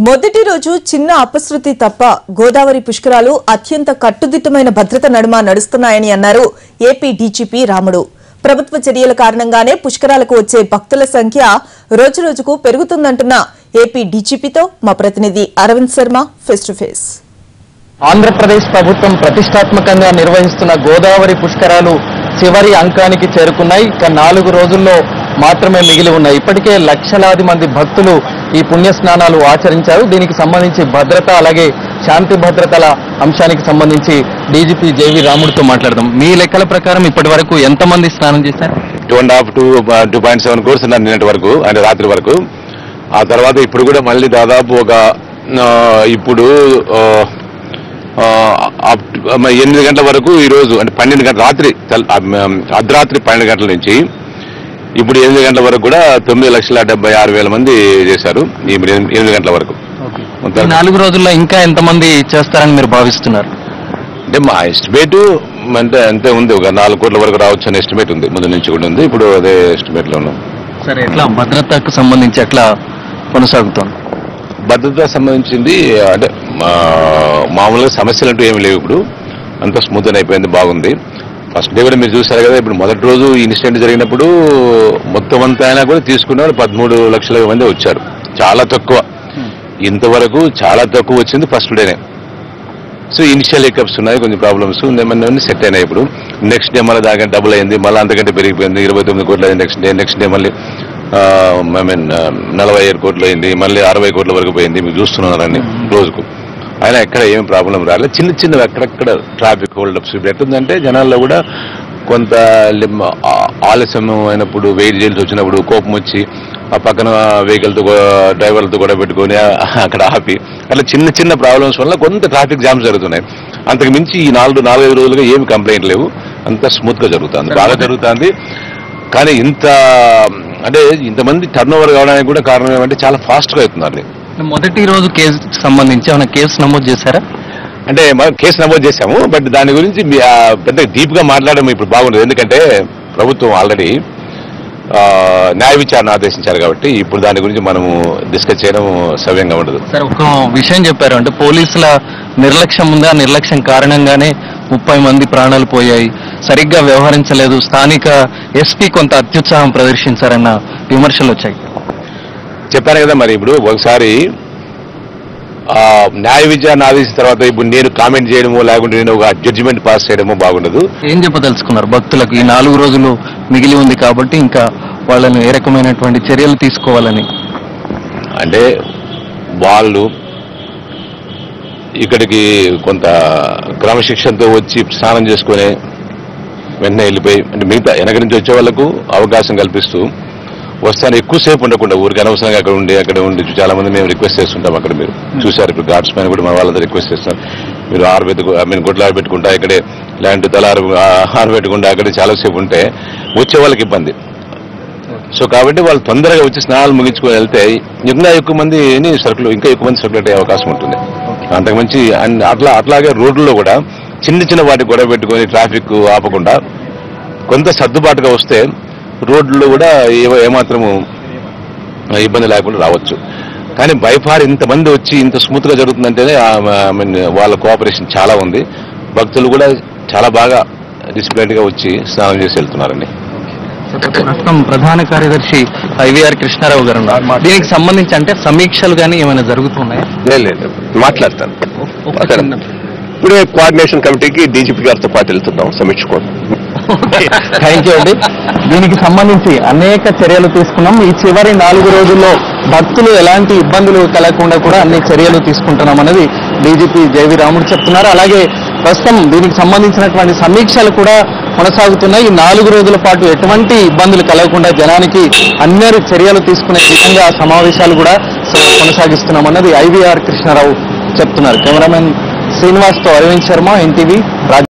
మొదటి రోజు చిన్న అపశృతి తప్ప గోదావరి పుష్కరాలు అత్యంత కట్టుదిట్టమైన భద్రత నడుమ నడుస్తున్నాయని అన్నారు ఏపీ డీజీపీ రాముడు ప్రభుత్వ చర్యల కారణంగానే పుష్కరాలకు వచ్చే భక్తుల సంఖ్య రోజురోజుకు పెరుగుతుందంటున్న ఏపీ డీజీపీతో మా ప్రతినిధి Arvind Sharma face to face Andhra Pradesh ప్రభుత్వం ప్రతిష్టాత్మకంగా నిర్వహిస్తున్న గోదావరి పుష్కరాలు చివరి అంకానికి చేరుకున్నాయి ఇక నాలుగు రోజుల్లో మాత్రమే మిగిలి ఉన్నాయి ఇప్పటికే లక్షలాది మంది భక్తులు ఈ పుణ్య స్నానాలు ఆచరించారు దీనికి సంబంధించి భద్రత అలాగే శాంతి భద్రతల అంశానికి సంబంధించి డీజీపీ జేవి రాముడితో మాట్లాడదాం మీ లెక్కల ప్రకారం ఇప్పటి వరకు ఎంతమంది స్నానం చేశారు two and half two two point seven crores ఉన్నాను నిన్నటి వరకు అంటే రాత్రి వరకు ఆ తర్వాత ఇప్పుడు కూడా మళ్ళీ దాదాపు ఒక ఆ, ఇప్పుడు ఆ, ఆ, up to- ఆ, ఎనిమిది గంటల వరకు ఈ రోజు అంటే పన్నెండు గంటల రాత్రి తెల్- ఆ, మ, అర్ధరాత్రి పన్నెండు గంటల నుంచి ఇప్పుడు ఎనిమిది గంటల వరకు కూడా తొమ్మిది లక్షల డెబ్బై ఆరు వేల మంది చేశారు ఇప్పుడు ఎనిమిది ఎనిమిది గంటల వరకు ఈ మొత్తం నాలుగు రోజుల్లో ఇంకా ఎంతమంది చేస్తారని మీరు భావిస్తున్నారు అంటే మా ఎస్టిమేట్ అంటే అంతే ఉంది ఒక నాలుగు కోట్ల వరకు రావచ్చు అనే ఎస్టిమేట్ ఉంది ముందు నుంచి కూడా ఉంది ఇప్పుడు అదే ఎస్టిమేట్ లో ఉన్నాం సరే ఎట్లా భద్రతకు సంబంధించి ఎట్లా కొనసాగుతోంది భద్రత సంబంధించింది అంటే మా- మామూలుగా సమస్యలు అంటూ ఏమి లేవు ఇప్పుడు అంతా స్మూత్ అని అయిపోయింది బాగుంది ఫస్ట్ డే కూడా మీరు చూసారు కదా ఇప్పుడు మొదటి రోజు ఇన్సిడెంట్ జరిగినప్పుడు మొత్తం అంతా అయినా కూడా తీసుకున్న వాళ్ళు పదమూడు లక్షల మంది వచ్చారు చాలా తక్కువ ఇంతవరకు చాలా తక్కువ వచ్చింది ఫస్ట్ డేనే సో ఇనిషియల్ ఎకప్స్ ఉన్నాయి కొంచెం ప్రాబ్లమ్స్ ఏమన్నా సెట్ అయినాయి ఇప్పుడు నెక్స్ట్ డే మళ్ళీ దాకా డబుల్ అయింది మళ్ళీ అంతకంటే పెరిగిపోయింది ఇరవై తొమ్మిది కోట్లు అయింది నెక్స్ట్ డే నెక్స్ట్ డే మళ్ళీ ఐ మీన్ నలభై ఐదు కోట్లు అయింది మళ్ళీ అరవై కోట్ల వరకు పోయింది మీరు చూస్తున్నారని రోజుకు అయినా ఎక్కడ ఏం ప్రాబ్లం రాలేదు చిన్న చిన్నవి అక్కడక్కడ ట్రాఫిక్ హోల్డప్స్ ఇప్పుడు ఎట్లుందంటే జనాల్లో కూడా కొంత లిమ్- ఆ- ఆలస్యం అయినప్పుడు వెయిట్ చేయాల్సి వచ్చినప్పుడు కోపం వచ్చి ఆ పక్కన వెహికల్తో డ్రైవర్లతో కూడా పెట్టుకొని ఆ- అక్కడ ఆపి అట్లా చిన్న చిన్న ప్రాబ్లమ్స్ వల్ల కొంత ట్రాఫిక్ జామ్స్ జరుగుతున్నాయి అంతకు మించి ఈ నాలుగు నాలుగైదు రోజులుగా ఏమి కంప్లైంట్ లేవు అంతా స్మూత్ గా జరుగుతుంది బాగా జరుగుతుంది కానీ ఇంత అంటే ఇంతమంది టర్న్ ఓవర్ కావడానికి కూడా కారణం ఏమంటే చాలా ఫాస్ట్ గా అవుతున్నారు మొదటి రోజు కేసు సంబంధించి ఏమైనా కేసు నమోదు చేశారా అంటే మనం కేసు నమోదు చేశాము బట్ దాని గురించి మీ- ఆ, పెద్ద డీప్ గా మాట్లాడడం ఇప్పుడు బాగుండదు ఎందుకంటే ప్రభుత్వం ఆల్రెడీ న్యాయ విచారణ ఆదేశించారు కాబట్టి ఇప్పుడు దాని గురించి మనము డిస్కస్ చేయడం సవ్యంగా ఉండదు సార్ ఒక విషయం చెప్పారు అంటే పోలీసుల నిర్లక్ష్యం ఉంది ఆ నిర్లక్ష్యం కారణంగానే ముప్పై మంది ప్రాణాలు పోయాయి సరిగ్గా వ్యవహరించలేదు స్థానిక ఎస్పీ కొంత అత్యుత్సాహం ప్రదర్శించారన్న విమర్శలు వచ్చాయి చెప్పాను కదా మరి ఇప్పుడు ఒకసారి ఆ, న్యాయ విచారణ ఆదేశించిన తర్వాత ఇప్పుడు నేను కామెంట్ చేయడమో లేకుంటే నేను ఒక జడ్జిమెంట్ పాస్ చేయడమో బాగుండదు ఏం చెప్పదలుచుకున్నారు భక్తులకు ఈ నాలుగు రోజులు మిగిలి ఉంది కాబట్టి ఇంకా వాళ్ళని ఏ రకమైనటువంటి చర్యలు తీసుకోవాలని అంటే వాళ్ళు ఇక్కడికి కొంత క్రమశిక్షణతో వచ్చి స్నానం చేసుకొని వెంటనే వెళ్ళిపోయి అంటే మిగతా వెనక నుంచి వచ్చే వాళ్ళకు అవకాశం కల్పిస్తూ వస్తాను ఎక్కువసేపు ఉండకుండా ఊరికి అనవసరంగా అక్కడ ఉండి అక్కడ ఉండి చాలా మంది మేము రిక్వెస్ట్ చేస్తుంటాం అక్కడ మీరు చూసారు ఇప్పుడు గార్డ్స్ పైన కూడా మన వాళ్ళందరూ రిక్వెస్ట్ చేస్తున్నారు మీరు ఆరబెట్టుకు ఐ మీన్ గుడ్లు ఆరబెట్టుకుంటా ఇక్కడే ఇలాంటి తల ఆరు ఆరబెట్టుకుంటా అక్కడే చాలాసేపు ఉంటే వచ్చే వాళ్ళకి ఇబ్బంది సో కాబట్టి వాళ్ళు తొందరగా వచ్చి స్నానాలు ముగించుకొని వెళ్తే ఇంకా ఎక్కువ మంది సరుకులు ఇంకా ఎక్కువ మంది సరుకులు అయ్యే అవకాశం ఉంటుంది అంతకుమించి అండ్ అట్లా అట్లాగే రోడ్లలో కూడా చిన్న చిన్న వాటి గొడవ పెట్టుకొని ట్రాఫిక్ ఆపకుండా కొంత సర్దుబాటుగా వస్తే రోడ్లలో కూడా ఏ- ఏమాత్రము ఇబ్బంది లేకుండా రావచ్చు కానీ బైఫార్ ఇంతమంది వచ్చి ఇంత స్మూత్ గా జరుగుతుందంటేనే ఐ మీన్ వాళ్ళ కోఆపరేషన్ చాలా ఉంది భక్తులు కూడా చాలా బాగా డిసిప్లైన్ గా వచ్చి స్నానం చేసి వెళ్తున్నారండి ప్రస్తుతం ప్రధాన కార్యదర్శి ఐవీఆర్ కృష్ణారావు గారు ఉన్నారు. దీనికి సంబంధించి అంటే సమీక్షలు కానీ ఏమైనా జరుగుతున్నాయా లేదు లేదు మాట్లాడతాను ఒక చిన్న- ఇప్పుడే కోఆర్డినేషన్ కమిటీకి డీజీపీ గారితో పాటు వెళ్తున్నాం సమీక్షకోవడం థ్యాంక్ యూ అండి దీనికి సంబంధించి అనేక చర్యలు తీసుకున్నాం ఈ చివరి నాలుగు రోజుల్లో భక్తులు ఎలాంటి ఇబ్బందులు కలగకుండా కూడా అన్ని చర్యలు తీసుకుంటున్నాం అనేది డీజీపీ జేవి రాముడు చెప్తున్నారు అలాగే ప్రస్తుతం దీనికి సంబంధించినటువంటి సమీక్షలు కూడా కొనసాగుతున్నాయి ఈ నాలుగు రోజుల పాటు ఎటువంటి ఇబ్బందులు కలగకుండా జనానికి అన్ని చర్యలు తీసుకునే విధంగా సమావేశాలు కూడా కొనసాగిస్తున్నాం అన్నది ఐవీఆర్ కృష్ణారావు చెప్తున్నారు కెమెరామెన్ శ్రీనివాస్తో అరవింద్ శర్మ ఎన్టీవీ రాజ్